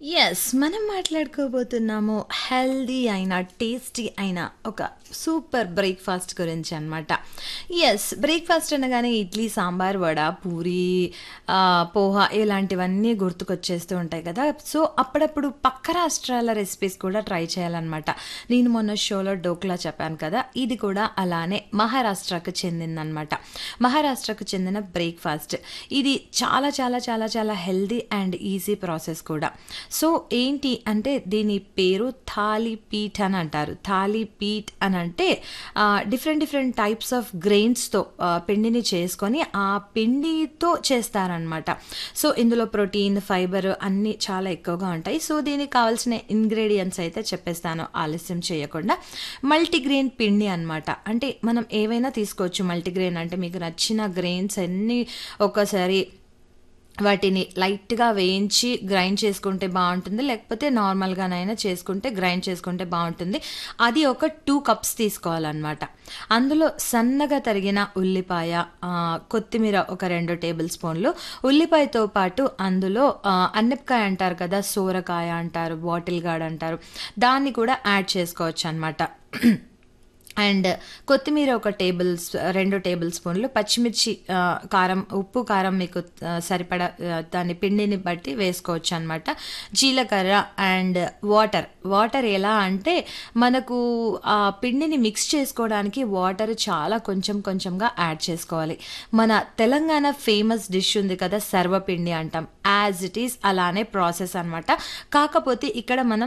Yes. మనం మాట్లాడుకోబోతున్నాము healthy అయిన, tasty అయిన ఒక సూపర్ బ్రేక్‌ఫాస్ట్ గురించి అనమాట. యెస్. బ్రేక్‌ఫాస్ట్ అనగానే ఇడ్లీ, సాంబార్, వడ, పూరి, ఆహ్, పోహ ఇలాంటివన్నీ గుర్తుకొచ్చేస్తూ ఉంటాయి కదా! సో, అప్పుడప్పుడు పక్క రాష్ట్రాల రెసిపీస్ కూడా ట్రై చేయాలనమాట. నేను మొన్న షోలో డోక్లా చెప్పాను కదా! ఇది కూడా అలానే మహారాష్ట్రకు చెందిందనమాట. మహారాష్ట్రకు చెందిన బ్రేక్‌ఫాస్ట్. ఇది చాలా చాలా చాలా చాలా హెల్తీ అండ్ ఈజీ ప్రాసెస్ కూడా. సో, ఏంటి అంటే దీని పేరు థాలీ పీఠ్ అని అంటారు. థాలీ పీఠ్ అనంటే ah, different different types of గ్రెయిన్స్‌తో ఆహ్, పిండిని చేసుకొని ఆ పిండితో చేస్తారనమాట. సో, ఇందులో ప్రోటీన్, ఫైబర్ అన్నీ చాలా ఎక్కువగా ఉంటాయి. సో, దీనికి కావాల్సిన ఇంగ్రీడియెంట్స్ అయితే చెప్పేస్తాను ఆలస్యం చేయకుండా. మల్టీగ్రెయిన్ పిండి అనమాట. అంటే మనం ఏవైనా తీసుకోవచ్చు మల్టీగ్రెయిన్ అంటే మీకు నచ్చిన గ్రెయిన్స్ అన్నీ ఒక్కసారి వాటిని లైట్‌గా వేయించి గ్రైండ్ చేసుకుంటే బావుంటుంది. లేకపోతే నార్మల్‌గానైనా చేసుకుంటే గ్రైండ్ చేసుకుంటే బావుంటుంది. అది ఒక 2 కప్స్ తీసుకోవాలనమాట. అందులో సన్నగా తరిగిన ఉల్లిపాయ, ఆహ్, కొత్తిమీర ఒక 2 టేబుల్ స్పూన్లు, ఉల్లిపాయతో పాటు అందులో ఆహ్, అన్నపకాయ అంటారు కదా! సోరకాయ అంటారు, బాటిల్ గార్డ్ అంటారు. దాన్ని కూడా యాడ్ చేసుకోవచ్చనమాట. అండ్ కొత్తిమీర ఒక టేబుల్స్ 2 టేబుల్ స్పూన్లు, పచ్చిమిర్చి ఆహ్, కారం, ఉప్పు, కారం మీకు ఆహ్, సరిపడా ఆహ్, దాని పిండిని బట్టి వేసుకోవచ్చనమాట. జీలకర్ర అండ్ వాటర్. వాటర్ ఎలా అంటే మనకు ఆ పిండిని మిక్స్ చేసుకోవడానికి వాటర్ చాలా కొంచెం కొంచెంగా యాడ్ చేసుకోవాలి. మన తెలంగాణ ఫేమస్ డిష్ ఉంది కదా! సర్వపిండి అంటాం. యాజ్ ఇట్ ఈజ్ అలానే ప్రాసెస్ అనమాట. కాకపోతే ఇక్కడ మనం